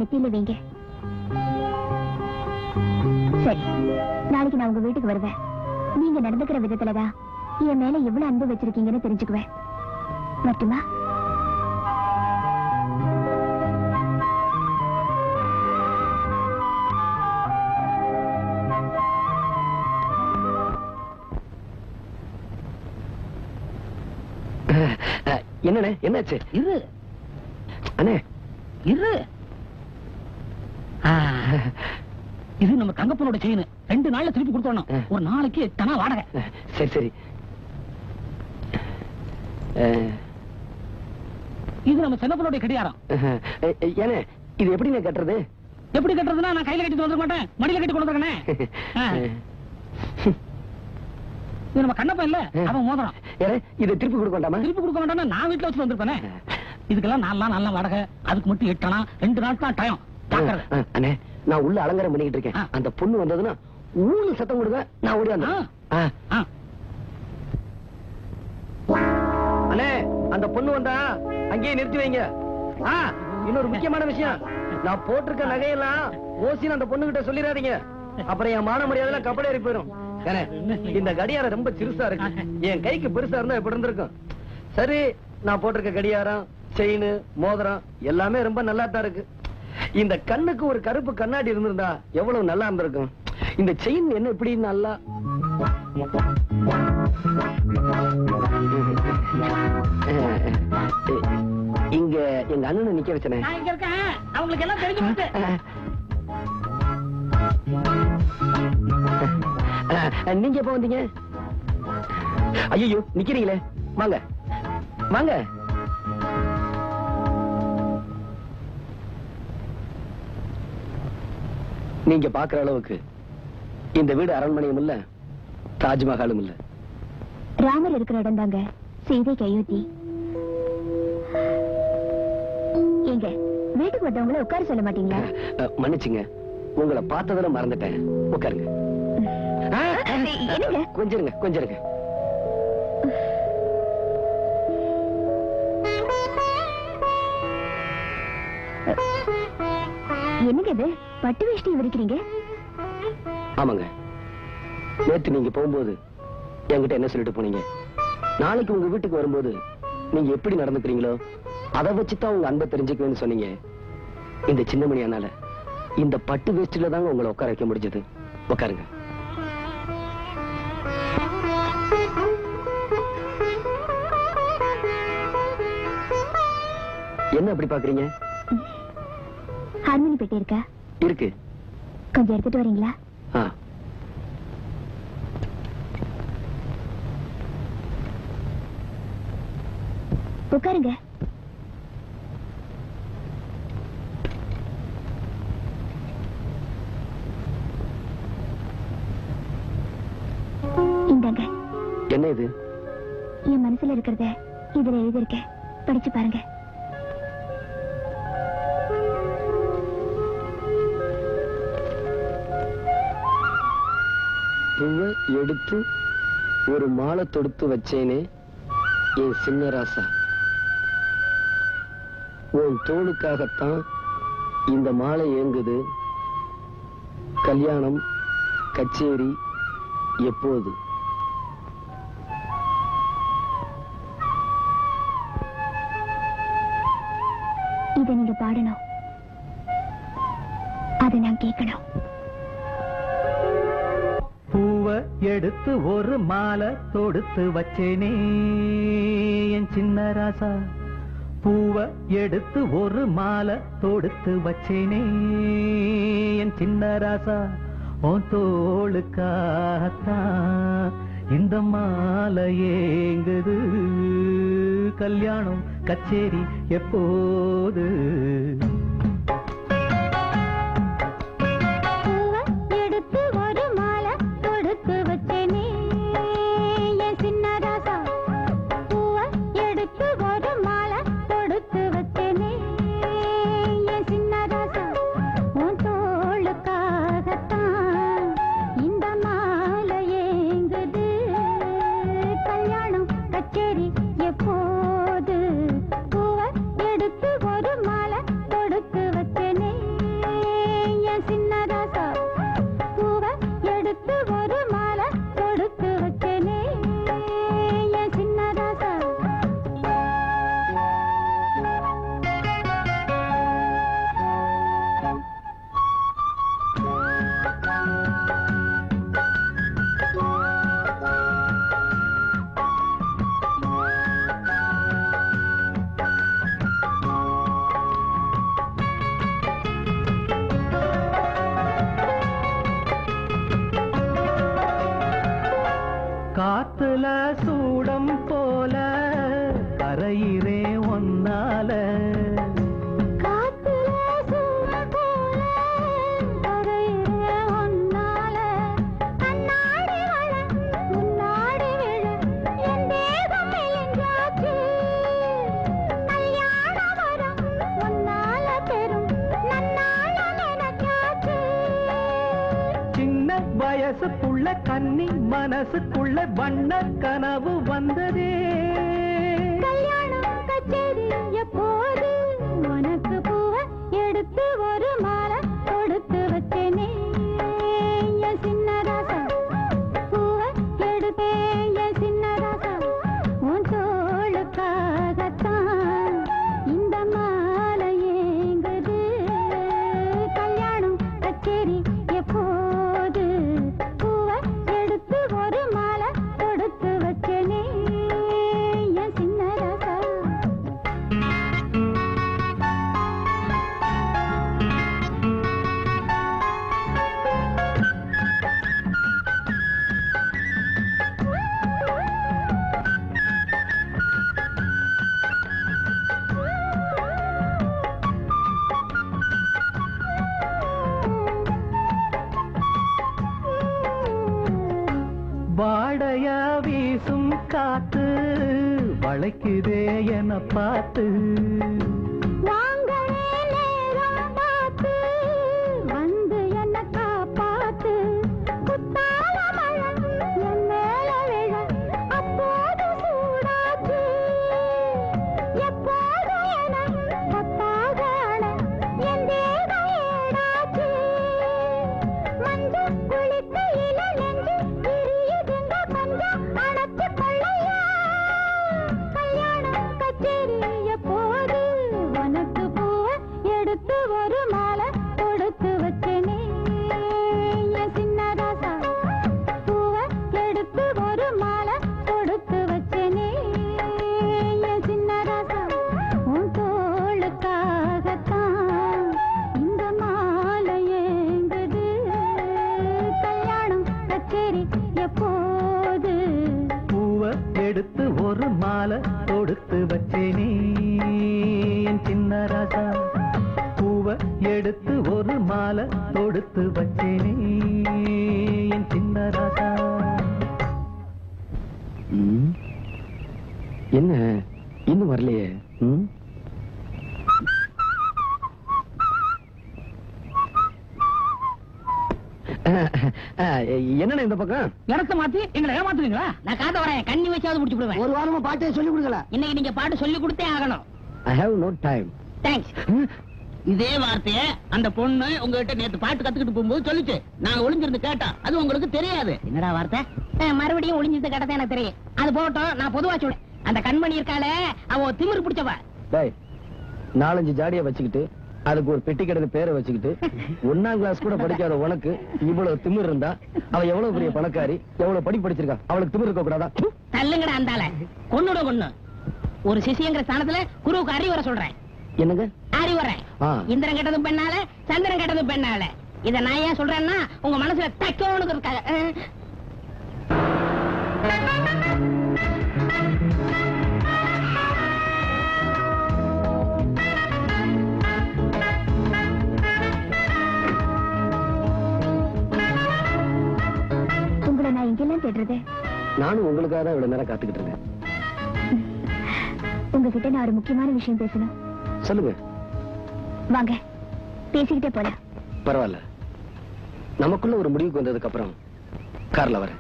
நெத்தியில வைங்க சரி நாளைக்கு நான் உங்க வீட்டுக்கு வருவேன் நீங்க நடந்துக்கிற விதத்துலதான் என் மேல எவ்வளவு அன்பு வச்சிருக்கீங்கன்னு தெரிஞ்சுக்குவேன் மட்டுமா என்னண்ணே என்னாச்சு இரு அண்ணே இரு ஆ, இது நம்ம தங்கப்பனோட செயின் ரெண்டு நாள்ல திருப்பி கொடுத்தோம் ஆ. ஒரு நாளைக்கு எத்தனை வாடகை சரி சரி அஹ், இது நம்ம சின்னப்பனோட கடியாரம் அஹ், ஏண்ணே இது எப்படிண்ணே கட்டுறது எப்படி கட்டுறதுன்னா நான் கையில கட்டி வந்துட மாட்டேன் மடியில கட்டி கொண்டு வந்துருக்கேனே ஆ. இது நம்ம கண்ணப்பன் இல்ல அவன் மோதிரம் ஏண்ணே இதை திருப்பி கொடுக்க வேண்டாமா திருப்பி கொடுக்க வேண்டாம்னா நான் வீட்டுல வச்சு வந்திருப்பேனே இதுக்கெல்லாம் நாலு நாள் நல்ல வாடகை அதுக்கு மட்டும் எட்டனா ரெண்டு நாள் தான் டைம் பாக்குறது அஹ், அண்ணே நான் உள்ள அலங்காரம் பண்ணிக்கிட்டு இருக்கேன் ஆ. அந்த பொண்ணு வந்ததுன்னா ஊழு சத்தம் கொடுங்க நான் ஓடி வந்தேன் ஆ. அண்ணே அந்த பொண்ணு வந்தா அங்கேயே நிறுத்தி வைங்க ஆ இன்னொரு முக்கியமான விஷயம் நான் போட்டிருக்க நகையெல்லாம் ஓசின்னு அந்த பொண்ணு கிட்ட சொல்லிடாதீங்க அப்புறம் என் மான மரியாதை கப்பல் ஏறி போயிடும் ஏண்ணே, இந்த கடியாரம் ரொம்ப சிறுசா இருக்கு என் கைக்கு பெருசா இருந்தா எப்படி இருந்திருக்கும் சரி நான் போட்டிருக்க கடியாரம் செயின் மோதிரம் எல்லாமே ரொம்ப நல்லா தான் இருக்கு இந்த கண்ணுக்கு ஒரு கருப்பு கண்ணாடி இருந்திருந்தா எவ்வளவு நல்லா இருந்திருக்கும் இந்த செயின் என்ன இப்படி நல்லா இங்க எங்க அண்ணனை நிக்க வச்சனே நான் இங்க இருக்கேன் அவங்களுக்கு எல்லாம் தெரிஞ்சு போச்சு நீங்க எப்ப வந்தீங்க ஐயோ நிக்கிறீங்களே வாங்க வாங்க நீங்க பாக்குற அளவுக்கு இந்த வீடு அரண்மனையும் இல்ல தாஜ்மஹாலும் இல்ல ராமர் இருக்கிற இடம் தாங்க சீதைக்கு அயோத்தி எங்க வீட்டுக்கு வந்தவங்கள உட்கார சொல்ல மாட்டீங்களா அஹ், மன்னிச்சுங்க உங்களை பார்த்ததுல மறந்துட்டேன் உட்காருங்க என்னங்க? கொஞ்சம் இருங்க கொஞ்சம் இருங்க என்னங்க இது பட்டு வேஷ்டி விரிக்கிறீங்க ஆமாங்க நேத்து நீங்க போகும்போது என்கிட்ட என்ன சொல்லிட்டு போனீங்க நாளைக்கு உங்க வீட்டுக்கு வரும்போது நீங்க எப்படி நடந்துக்கிறீங்களோ அதை வச்சுதான் உங்க அன்பை தெரிஞ்சுக்குவேன்னு சொன்னீங்க இந்த சின்ன மணியானால இந்த பட்டு வேஷ்டில தாங்க உங்களை உட்கார வைக்க முடிஞ்சது உட்காருங்க என்ன அப்படி பாக்குறீங்க ஹார்மோனி பெட்டி இருக்கா இருக்கு கொஞ்சம் எடுத்துட்டு வரீங்களா ஆ உட்காருங்க இந்தாங்க என்ன இது என் மனசுல இருக்கிறத இதுல எழுதியிருக்கேன் படிச்சு பாருங்க பூவை எடுத்து ஒரு மாலை தொடுத்து வச்சேனே என் சின்ன ராசா உன் தோளுக்காகத்தான் இந்த மாலை ஏங்குது கல்யாணம் கச்சேரி எப்போது இதை நீங்க பாடணும் அதை நான் கேட்கணும் பூவ எடுத்து ஒரு மாலை தொடுத்து வச்சேனே என் சின்ன ராசா பூவ எடுத்து ஒரு மாலை தொடுத்து வச்சேனே என் சின்ன ராசா உன் தோளுக்காகத்தான் இந்த மாலை ஏங்குது கல்யாணம் கச்சேரி எப்போது எடுத்து ஒரு மாலை தொடுத்து வச்சேனே என் சின்ன ராசா பூவ எடுத்து ஒரு மாலை தொடுத்து வச்சேனே என் சின்ன ராசா உன் தோளுக்காகத்தான் இந்த மாலை ஏங்குது கல்யாணம் கச்சேரி எப்போது பூவ எடுத்து ஒரு மாலை தொடுத்து சூடம் போல கரையிறே ஒன்னால காத்துல சூடம் போல கரையிற ஒன்னால கண்ணாடி வள முன்னாடி விழ என் தேகம் மெலிஞ்சாச்சு கல்யாண வரம் முன்னால பெரும் நன்னால நினைச்சாச்சு சின்ன வயசுக்குள்ள கன்னி மனசுக்குள்ள வண்ண கனவு வந்ததே கல்யாணம் கச்சேரி எப்போது உனக்கு பூவ எடுத்து ஒரு மாலை கொடுத்து வச்சேனே என் சின்ன ராசா பூவ எடுத்தே என் சின்ன ராசா உன் தோளுக்காகத்தான் இந்த மாலை ஏங்குது கல்யாணம் கச்சேரி எப்போது பூவ எடுத்து ஒரு மாலை கொடுத்து வச்சேனே என் சின்ன ராசா வாடையா வீசும் காத்து வளைக்குதே என பார்த்து வாங்களே நேரம் பார்த்து வந்து என்ன காப்பாத்து குத்தால மழை என் மேல விழ அப்போது சூடாச்சு எப்போது என கத்தாக அழ என் தேகம் ஏடாச்சு மஞ்சள் குளிக்கையில நெஞ்சு விரியுதுங்க கொஞ்சம் அணைச்சு கொள்ளையா கல்யாணம் கச்சேரி எப்போது உனக்கு பூவ எடுத்து ஒரு மாலை கொடுத்து வச்சேனே என் சின்ன ராசா பூவ எடுத்து ஒரு மாலை கொடுத்து வச்சேனே என் சின்ன ராசா உன் தோளுக்காகத்தான் இந்த மாலை ஏங்குது கல்யாணம் கச்சேரி எப்போது பூவ எடுத்து ஒரு மாலை தொடுத்து வச்சேனே என் சின்ன ராசா பூவ எடுத்து ஒரு மாலை தொடுத்து வச்சேனே என் சின்ன ராசா என்ன இன்னும் வரலையே ம்? அஹ், அஹ், என்னண்ணே இந்த பக்கம் இடத்த மாத்தி எங்களை ஏமாத்துறீங்களா நான் காத்த வரேன் கண்ணி வச்சாவது முடிச்சு விடுவேன் ஒரு வாரமா பாட்டே சொல்லி கொடுக்கல இன்னைக்கு நீங்க பாட்டு சொல்லி கொடுத்தே ஆகணும் I have no time thanks இதே வார்த்தைய அந்த பொண்ணு உங்ககிட்ட நேத்து பாட்டு கத்துக்கிட்டு போகும்போது சொல்லுச்சு நாங்க ஒளிஞ்சிருந்து கேட்டா அது உங்களுக்கு தெரியாது என்னடா வார்த்தை அஹ், மறுபடியும் ஒளிஞ்சிருந்து கேட்டதே எனக்கு தெரியும் அது போகட்டும் நான் பொதுவா சொல்றேன் அந்த கண்மணி இருக்காளே அவ திமிரு பிடிச்சவ டேய் நாலஞ்சு ஜாடிய வச்சுக்கிட்டு அதுக்கு ஒரு பெட்டி கிடந்து பேரை வச்சுக்கிட்டு ஒன்னாம் கிளாஸ் கூட படிக்காத உனக்கு இவ்வளவு திமிர் இருந்தா அவ எவ்வளவு பெரிய பணக்காரி எவ்வளவு படி படிச்சிருக்கா அவளுக்கு திமிர் இருக்க கூடாதா தள்ளுங்கடா அந்தால கொன்னுட கொன்னு ஒரு சிசிங்கிற ஸ்தானத்துல குருவுக்கு அறிவுரை சொல்றேன் என்னங்க அறிவுரை ஆ. இந்திரன் கெட்டதும் பெண்ணால சந்திரன் கெட்டதும் பெண்ணால இத நான் ஏன் சொல்றேன்னா உங்க மனசுல தைக்கணுக்கு இருக்காங்க அஹ். உங்களை நான் எங்கெல்லாம் தேடுறது நானும் உங்களுக்காக தான் இவ்வளவு நேரம் காத்துக்கிட்டு இருக்கேன் உங்ககிட்ட நான் ஒரு முக்கியமான விஷயம் பேசணும் சொல்லுங்க வாங்க பேசிக்கிட்டே போலாம் பரவாயில்ல நமக்குள்ள ஒரு முடிவுக்கு வந்ததுக்கு அப்புறம் கார்ல வரேன்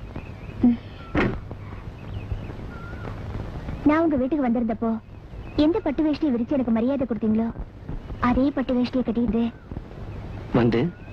நான் உங்க வீட்டுக்கு வந்திருந்தப்போ எந்த பட்டு வேஷ்டியை விரிச்சு எனக்கு மரியாதை கொடுத்தீங்களோ அதே பட்டு வேஷ்டியை கட்டிட்டு வந்து